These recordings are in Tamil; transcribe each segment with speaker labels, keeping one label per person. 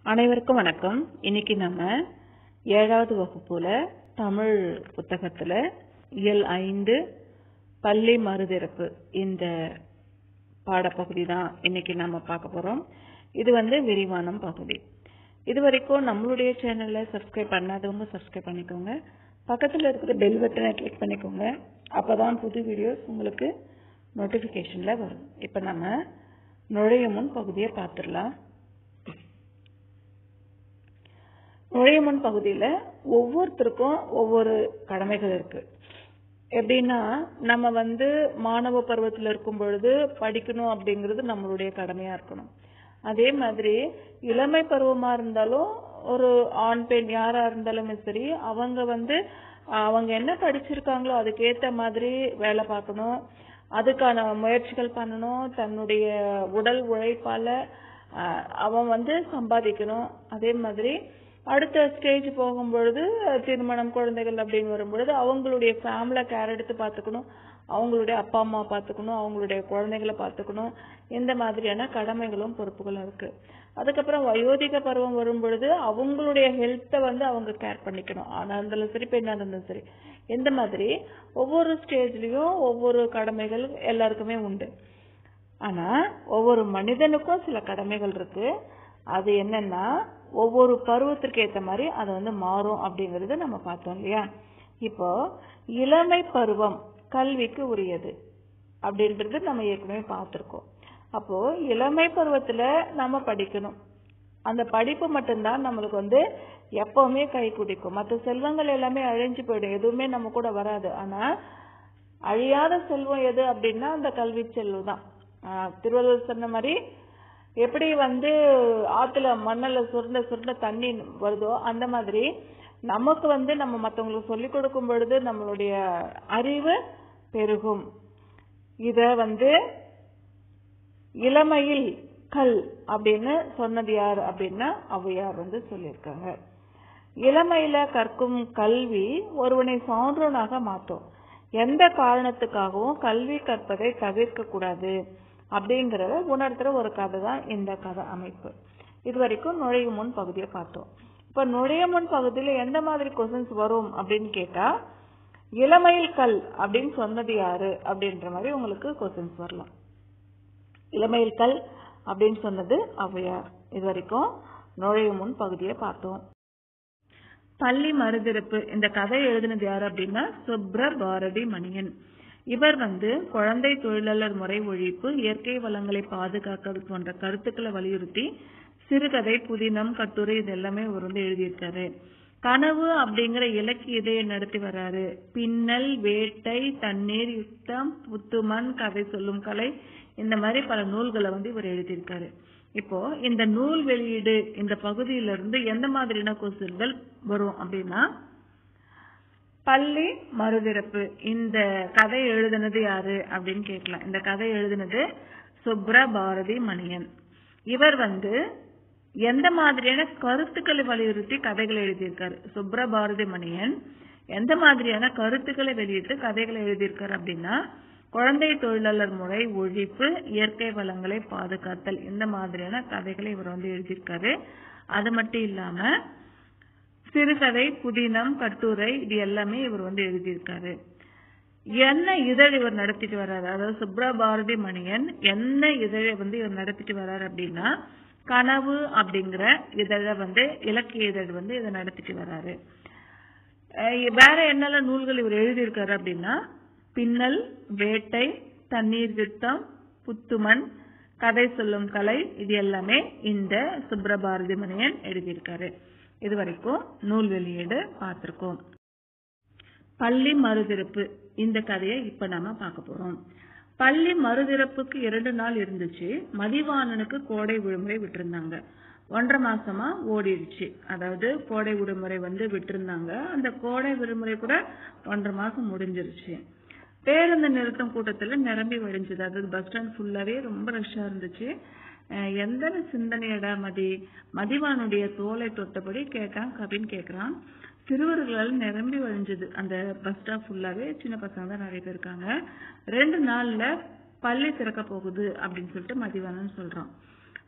Speaker 1: அனைவருக்கும் வணக்கம் இன்னைக்கு நம்ம ஏழாவது வகுப்புல தமிழ் புத்தகத்துல இயல் ஐந்து பள்ளி மறுதிறப்பு இந்த பாடப்பகுதி தான் இன்னைக்கு நம்ம பார்க்க போறோம் இது வந்து விரிவானம் பகுதி இது வரைக்கும் நம்மளுடைய சேனலை சப்ஸ்கிரைப் பண்ணாதவங்க சப்ஸ்கிரைப் பண்ணிக்கோங்க பக்கத்துல இருக்கிற பெல் பட்டனை கிளிக் பண்ணிக்கோங்க அப்பதான் புது வீடியோஸ் உங்களுக்கு நோட்டிபிகேஷன்ல வரும் இப்ப நம்ம நுழைய முன் பகுதியை பார்த்துடலாம் நுழையமன் பகுதியில ஒவ்வொருத்தருக்கும் ஒவ்வொரு கடமைகள் இருக்கு எப்படின்னா நம்ம வந்து மாணவ பருவத்துல இருக்கும் பொழுது படிக்கணும் அப்படிங்கிறது நம்மளுடைய கடமையா இருக்கணும் அதே மாதிரி இளமை பருவமா இருந்தாலும் ஒரு ஆண் பெண் யாரா இருந்தாலுமே சரி அவங்க வந்து அவங்க என்ன படிச்சிருக்காங்களோ அதுக்கேத்த மாதிரி வேலை பார்க்கணும் அதுக்கான முயற்சிகள் பண்ணணும் தன்னுடைய உடல் உழைப்பால அஹ், அவன் வந்து சம்பாதிக்கணும் அதே மாதிரி அடுத்த ஸ்டேஜ் போகும்பொழுது திருமணம் குழந்தைகள் அப்படின்னு வரும்பொழுது அவங்களுடைய ஃபேமிலியை கேர் எடுத்து பார்த்துக்கணும் அவங்களுடைய அப்பா அம்மா பார்த்துக்கணும் அவங்களுடைய குழந்தைகளை பார்த்துக்கணும் இந்த மாதிரியான கடமைகளும் பொறுப்புகளும் இருக்கு அதுக்கப்புறம் வயோதிக பருவம் வரும் பொழுது அவங்களுடைய ஹெல்த்தை வந்து அவங்க கேர் பண்ணிக்கணும் ஆனா இருந்தாலும் சரி பெண்ணா இருந்தாலும் சரி இந்த மாதிரி ஒவ்வொரு ஸ்டேஜ்லயும் ஒவ்வொரு கடமைகள் எல்லாருக்குமே உண்டு ஆனா ஒவ்வொரு மனிதனுக்கும் சில கடமைகள் இருக்கு அது என்னன்னா ஒவ்வொரு பருவத்திற்கு ஏத்த மாதிரி அது வந்து மாறும் அப்படிங்கறது நம்ம பார்த்தோம் இல்லையா இப்போ இளமை பருவம் கல்விக்கு உரியது அப்படின்றது நம்ம ஏற்கனவே பார்த்திருக்கோம் அப்போ இளமை பருவத்துல நம்ம படிக்கணும் அந்த படிப்பு மட்டும்தான் நம்மளுக்கு வந்து எப்பவுமே கை குடிக்கும் மற்ற செல்வங்கள் எல்லாமே அழிஞ்சு போயிடும் எதுவுமே நம்ம கூட வராது ஆனா அழியாத செல்வம் எது அப்படின்னா அந்த கல்வி செல்வம் தான் ஆஹ் திருவள்ளுவர் சொன்ன மாதிரி எப்படி வந்து ஆத்துல மண்ணுல சுருண்ட சுருண்ட தண்ணி வருதோ அந்த மாதிரி நமக்கு வந்து நம்ம மத்தவங்களுக்கு சொல்லிக் கொடுக்கும் பொழுது நம்மளுடைய அறிவு பெருகும் இத வந்து இளமையில் கல் அப்படின்னு சொன்னது யார் அப்படின்னா ஔவையார் வந்து சொல்லியிருக்காங்க இளமையில கற்கும் கல்வி ஒருவனை சான்றோனாக மாற்றும் எந்த காரணத்துக்காகவும் கல்வி கற்பதை தவிர்க்க கூடாது அப்படிங்கறத உணர்த்துற ஒரு கதை தான் இந்த கதை அமைப்பு இது வரைக்கும் நுழையும் முன் பகுதியை பார்த்தோம் இப்ப நுழைய முன் பகுதியில எந்த மாதிரி கொஸ்டின்ஸ் வரும் அப்படின்னு கேட்டா இளமையில் கல் அப்படின்னு சொன்னது யாரு அப்படின்ற மாதிரி உங்களுக்கு கொஸ்டின்ஸ் வரலாம் இளமையில் கல் அப்படின்னு சொன்னது ஔவையார் இது வரைக்கும் நுழையும் முன் பகுதியை பார்த்தோம் பள்ளி மறுதிருப்பு இந்த கதை எழுதினது யாரு அப்படின்னா சுப்ர பாரதி மணியன் இவர் வந்து குழந்தை தொழிலாளர் முறை ஒழிப்பு இயற்கை வளங்களை பாதுகாக்கிறது போன்ற கருத்துக்களை வலியுறுத்தி சிறுகதை புதினம் கட்டுரை இது எல்லாமே இவர் வந்து எழுதியிருக்காரு கனவு அப்படிங்கிற இலக்கிய இதையை நடத்தி வர்றாரு பின்னல் வேட்டை தண்ணீர் யுத்தம் புத்துமன் கதை சொல்லும் கலை இந்த மாதிரி பல நூல்களை வந்து இவர் எழுதியிருக்காரு இப்போ இந்த நூல் வெளியீடு இந்த பகுதியிலிருந்து எந்த மாதிரியான கொஸ்டின்கள் வரும் அப்படின்னா பள்ளி மறுதிறப்பு இந்த கதை எழுதினது யாரு அப்படின்னு கேட்கலாம் இந்த கதை எழுதினது சுப்ர பாரதி மணியன் இவர் வந்து எந்த மாதிரியான கருத்துக்களை வலியுறுத்தி கதைகளை எழுதியிருக்காரு சுப்ர பாரதி மணியன் எந்த மாதிரியான கருத்துக்களை வெளியிட்டு கதைகளை எழுதியிருக்காரு அப்படின்னா குழந்தை தொழிலாளர் முறை ஒழிப்பு இயற்கை வளங்களை பாதுகாத்தல் இந்த மாதிரியான கதைகளை இவர் வந்து எழுதியிருக்காரு அது மட்டும் இல்லாம சிறுகதை புதினம் கட்டுரை இது எல்லாமே இவர் வந்து எழுதியிருக்காரு என்ன இதழ் இவர் நடத்திட்டு வர்றாரு அதாவது சுப்ரபாரதி மணியன் என்ன இதழை வந்து இவர் நடத்திட்டு வர்றாரு அப்படின்னா கனவு அப்படிங்கிற இதழ வந்து இலக்கிய இதழ் வந்து இதை நடத்திட்டு வர்றாரு அஹ் வேற என்னெல்லாம் நூல்கள் இவர் எழுதியிருக்காரு அப்படின்னா பின்னல் வேட்டை தண்ணீர் யுத்தம் புத்துமன் கதை சொல்லும் கலை இது எல்லாமே இந்த சுப்ரபாரதி மணியன் எழுதியிருக்காரு இது வரைக்கும் நூல் வெளியீடு பார்த்திருக்கோம் பள்ளி மறுதிறப்பு இந்த கதையை இப்ப நாம பார்க்க போறோம் பள்ளி மறுதிறப்புக்கு இரண்டு நாள் இருந்துச்சு மதிவாணனுக்கு கோடை விடுமுறை விட்டிருந்தாங்க ஒன்றரை மாசமா ஓடிடுச்சு அதாவது கோடை விடுமுறை வந்து விட்டிருந்தாங்க அந்த கோடை விடுமுறை கூட ஒன்றரை மாசம் முடிஞ்சிருச்சு பேருந்து நிறுத்தம் கூட்டத்துல நிரம்பி வடிஞ்சது அதாவது பஸ் ஸ்டாண்ட் ஃபுல்லாவே ரொம்ப ரஷ்ஷா இருந்துச்சு அஹ் எந்த சிந்தனையடா மதி மதிவானுடைய தோலை தொட்டபடி கேட்டான் கபின் கேக்குறான் சிறுவர்களால் நிரம்பி வழிஞ்சது அந்த பஸ் ஸ்டாப் ஃபுல்லாவே சின்ன பசங்க தான் நிறைய பேர் இருக்காங்க ரெண்டு நாள்ல பள்ளி திறக்க போகுது அப்படின்னு சொல்லிட்டு மதிவானன் சொல்றான்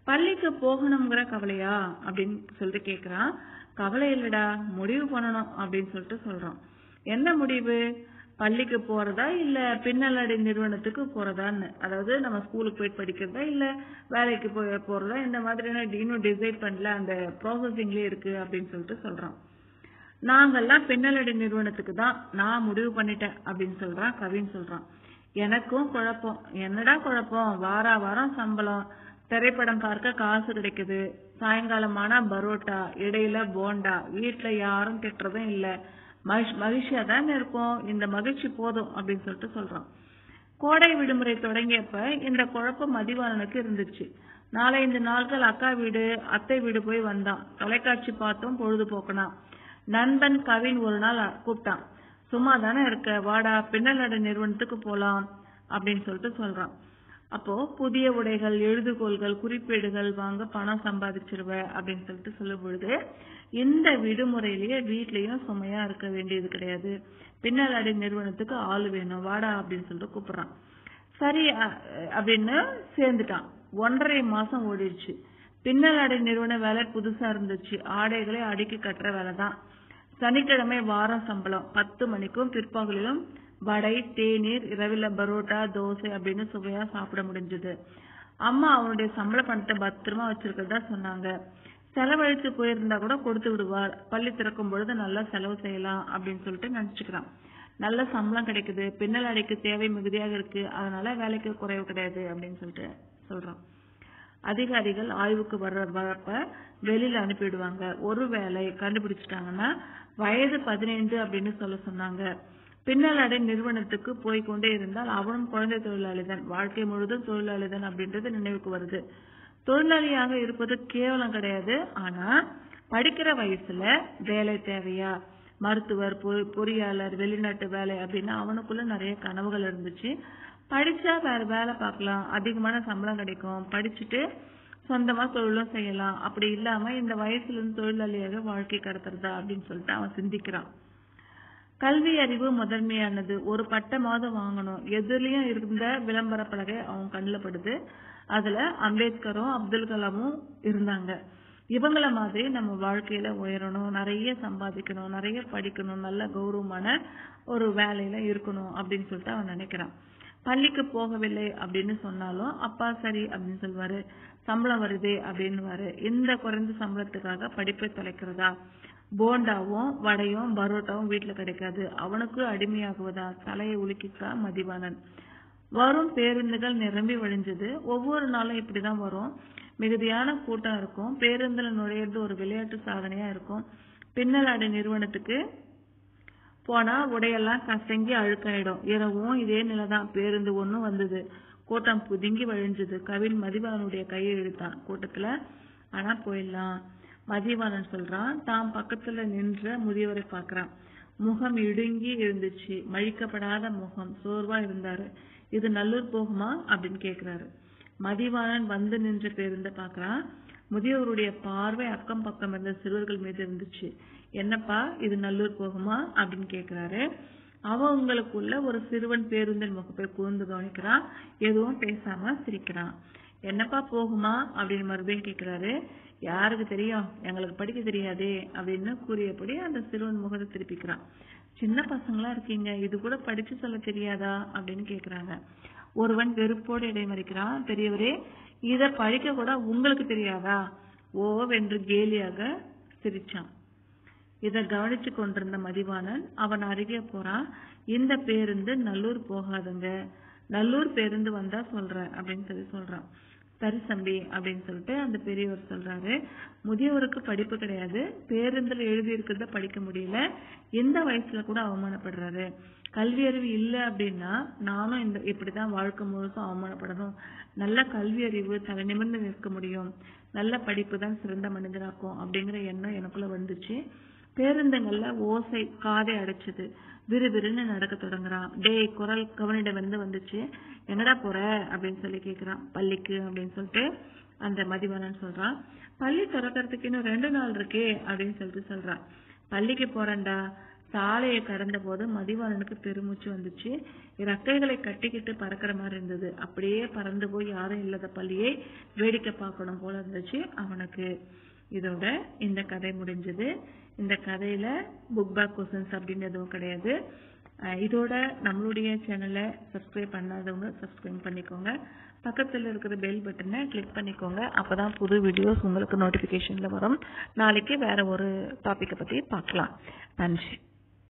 Speaker 1: பள்ளிக்கு போகணுங்கிற கவலையா அப்படின்னு சொல்லிட்டு கேக்குறான் கவலை இல்லடா முடிவு பண்ணணும் அப்படின்னு சொல்லிட்டு சொல்றான் என்ன முடிவு பள்ளிக்கு போறதா இல்ல பின்னலாடை நிறுவனத்துக்கு போறதான்னு அதாவது நம்ம ஸ்கூலுக்கு போய் படிக்கிறதா இல்ல வேலைக்கு போய் போறதா இந்த மாதிரியான இன்னும் டிசைட் பண்ணல அந்த ப்ராசஸிங்லயே இருக்கு அப்படின்னு சொல்லிட்டு சொல்றான் நாங்கெல்லாம் பின்னலடை நிறுவனத்துக்கு தான் நான் முடிவு பண்ணிட்டேன் அப்படின்னு சொல்றான் கவின் சொல்றான் எனக்கும் குழப்பம் என்னடா குழப்பம் வாரா வாரம் சம்பளம் திரைப்படம் பார்க்க காசு கிடைக்குது சாயங்காலமானா பரோட்டா இடையில போண்டா வீட்டுல யாரும் திட்டுறதும் இல்ல மகிழ் மகிழ்ச்சியா தானே இருக்கும் இந்த மகிழ்ச்சி போதும் அப்படின்னு சொல்லிட்டு சொல்றான் கோடை விடுமுறை தொடங்கியப்ப இந்த குழப்பம் மதிவாளனுக்கு இருந்துச்சு நாலஞ்சு நாட்கள் அக்கா வீடு அத்தை வீடு போய் வந்தான் தொலைக்காட்சி பார்த்தும் பொழுதுபோக்குனான் நண்பன் கவின் ஒரு நாள் அ- கூப்பிட்டான் சும்மா தானே இருக்க வாடா பின்னலடை நிறுவனத்துக்கு போலாம் அப்படின்னு சொல்லிட்டு சொல்றான் அப்போ புதிய உடைகள் எழுதுகோள்கள் குறிப்பேடுகள் வாங்க பணம் சம்பாதிச்சிருவ அப்படின்னு சொல்லிட்டு சொல்லும் பொழுது இந்த விடுமுறையிலேயே வீட்லயும் சுமையா இருக்க வேண்டியது கிடையாது பின்னலாடை நிறுவனத்துக்கு ஆள் வேணும் வாடா அப்படின்னு சொல்லிட்டு கூப்பிடுறான் சரி அ- அப்படின்னு சேர்ந்துட்டான் ஒன்றரை மாசம் ஓடிடுச்சு பின்னலாடை நிறுவன வேலை புதுசா இருந்துச்சு ஆடைகளை அடுக்கி கட்டுற வேலை தான் சனிக்கிழமை வாரம் சம்பளம் பத்து மணிக்கும் பிற்பகலிலும் வடை தேநீர் இரவில பரோட்டா தோசை அப்படின்னு சுவையா சாப்பிட முடிஞ்சது அம்மா அவனுடைய சம்பள பணத்தை பத்திரமா வச்சிருக்கிறதா சொன்னாங்க செலவழித்து போயிருந்தா கூட கொடுத்து விடுவார் பள்ளி திறக்கும் பொழுது நல்லா செலவு செய்யலாம் அப்படின்னு சொல்லிட்டு நினைச்சுக்கிறான் நல்ல சம்பளம் கிடைக்குது பின்னல் அடைக்கு தேவை மிகுதியாக இருக்கு அதனால வேலைக்கு குறைவு கிடையாது அப்படின்னு சொல்லிட்டு சொல்றான் அதிகாரிகள் ஆய்வுக்கு வர்ற வரப்ப வெளியில அனுப்பிடுவாங்க ஒருவேளை கண்டுபிடிச்சிட்டாங்கன்னா வயது பதினைந்து அப்படின்னு சொல்ல சொன்னாங்க பின்னலாடை நிறுவனத்துக்கு போய் கொண்டே இருந்தால் அவனும் குழந்தை தொழிலாளி தான் வாழ்க்கை முழுதும் தொழிலாளி தான் அப்படின்றது நினைவுக்கு வருது தொழிலாளியாக இருப்பது கேவலம் கிடையாது ஆனா படிக்கிற வயசுல வேலை தேவையா மருத்துவர் பொ- பொறியாளர் வெளிநாட்டு வேலை அப்படின்னு அவனுக்குள்ள நிறைய கனவுகள் இருந்துச்சு படிச்சா வேற வேலை பார்க்கலாம் அதிகமான சம்பளம் கிடைக்கும் படிச்சுட்டு சொந்தமா தொழிலும் செய்யலாம் அப்படி இல்லாம இந்த வயசுல இருந்து தொழிலாளியாக வாழ்க்கை கடத்துறதா அப்படின்னு சொல்லிட்டு அவன் சிந்திக்கிறான் கல்வி அறிவு முதன்மையானது ஒரு பட்டமாவது வாங்கணும் எதுலயும் இருந்த விளம்பர பலகை அவன் கண்ணுல படுது அதுல அம்பேத்கரும் அப்துல் கலாமும் இருந்தாங்க இவங்கள மாதிரி நம்ம வாழ்க்கையில உயரணும் நிறைய சம்பாதிக்கணும் நிறைய படிக்கணும் நல்ல கௌரவமான ஒரு வேலையில இருக்கணும் அப்படின்னு சொல்லிட்டு அவன் நினைக்கிறான் பள்ளிக்கு போகவில்லை அப்படின்னு சொன்னாலும் அப்பா சரி அப்படின்னு சொல்வாரு சம்பளம் வருதே அப்படின்னுவாரு இந்த குறைந்த சம்பளத்துக்காக படிப்பை தொலைக்கிறதா போண்டாவும் வடையும் பரோட்டாவும் வீட்டுல கிடைக்காது அவனுக்கு அடிமையாகுவதா தலையை உலுக்கிக்கா மதிவாணன் வரும் பேருந்துகள் நிரம்பி வழிஞ்சது ஒவ்வொரு நாளும் இப்படிதான் வரும் மிகுதியான கூட்டம் இருக்கும் பேருந்துல நுழையிறது ஒரு விளையாட்டு சாதனையா இருக்கும் பின்னலாடை நிறுவனத்துக்கு போனா உடையெல்லாம் கசங்கி அழுக்காயிடும் இரவும் இதே நிலைதான் பேருந்து ஒண்ணும் வந்தது கூட்டம் புதுங்கி வழிஞ்சது கவின் மதிவானுடைய கையை இழுத்தான் கூட்டத்துல ஆனா போயிடலாம் மதிவாணன் சொல்றான் தாம் பக்கத்துல நின்ற முதியவரை பார்க்கறான் முகம் இடுங்கி இருந்துச்சு மழிக்கப்படாத முகம் சோர்வா இருந்தாரு இது நல்லூர் போகுமா அப்படின்னு கேக்குறாரு மதிவாணன் வந்து நின்ற பேருந்த பார்க்கறான் முதியவருடைய பார்வை அக்கம் பக்கம் இருந்த சிறுவர்கள் மீது இருந்துச்சு என்னப்பா இது நல்லூர் போகுமா அப்படின்னு கேக்குறாரு அவங்களுக்குள்ள ஒரு சிறுவன் பேருந்தின் முகப்பை கூர்ந்து கவனிக்கிறான் எதுவும் பேசாம சிரிக்கிறான் என்னப்பா போகுமா அப்படின்னு மறுபடியும் கேக்குறாரு யாருக்கு தெரியும் எங்களுக்கு படிக்க தெரியாதே அப்படின்னு கூறியபடி அந்த சிறுவன் முகத்தை திருப்பிக்கிறான் சின்ன பசங்களா இருக்கீங்க இது கூட படிச்சு சொல்ல தெரியாதா அப்படின்னு கேக்குறாங்க ஒருவன் வெறுப்போடு இடைமறிக்கிறான் பெரியவரே இத படிக்க கூட உங்களுக்கு தெரியாதா ஓவென்று கேலியாக சிரிச்சான் இத கவனிச்சு கொண்டிருந்த மதிவாணன் அவன் அருகே போறான் இந்த பேருந்து நல்லூர் போகாதுங்க நல்லூர் பேருந்து வந்தா சொல்றேன் அப்படின்னு சொல்லி சொல்றான் சரி தம்பி அப்படின்னு சொல்லிட்டு அந்த பெரியவர் சொல்றாரு முதியவருக்கு படிப்பு கிடையாது பேருந்துல எழுதி இருக்கிறத படிக்க முடியல இந்த வயசுல கூட அவமானப்படுறாரு கல்வி அறிவு இல்ல அப்படின்னா நானும் இந்த இப்படிதான் வாழ்க்கை முழுசும் அவமானப்படணும் நல்ல கல்வி அறிவு தலை நிமிர்ந்து நிற்க முடியும் நல்ல படிப்பு தான் சிறந்த மனிதனாக்கும் அப்படிங்கிற எண்ணம் எனக்குள்ள வந்துச்சு பேருந்துங்கள்ல ஓசை காதை அடைச்சது விறுவிறுன்னு நடக்க தொடங்குறான் டேய் குரல் கவனிடம் இருந்து வந்துச்சு எங்கடா போற அப்படின்னு சொல்லி கேக்குறான் பள்ளிக்கு அப்படின்னு சொல்லிட்டு அந்த மதிவாணன் சொல்றான் பள்ளி திறக்கறதுக்கு இன்னும் ரெண்டு நாள் இருக்கே அப்படின்னு சொல்லிட்டு சொல்றான் பள்ளிக்கு போறேன்டா சாலையை கடந்த போது மதிவாணனுக்கு பெருமூச்சு வந்துச்சு இறக்கைகளை கட்டிக்கிட்டு பறக்கிற மாதிரி இருந்தது அப்படியே பறந்து போய் யாரும் இல்லாத பள்ளியை வேடிக்கை பார்க்கணும் போல இருந்துச்சு அவனுக்கு இதோட இந்த கதை முடிஞ்சது இந்த கதையில புக் பேக் கொஸ்டின்ஸ் அப்படின்னு எதுவும் கிடையாது அஹ் இதோட நம்மளுடைய சேனலை சப்ஸ்கிரைப் பண்ணாதவங்க சப்ஸ்கிரைப் பண்ணிக்கோங்க பக்கத்தில் இருக்கிற பெல் பட்டனை கிளிக் பண்ணிக்கோங்க அப்பதான் புது வீடியோஸ் உங்களுக்கு நோட்டிஃபிகேஷன்ல வரும் நாளைக்கு வேற ஒரு டாபிக்கை பத்தி பார்க்கலாம் நன்றி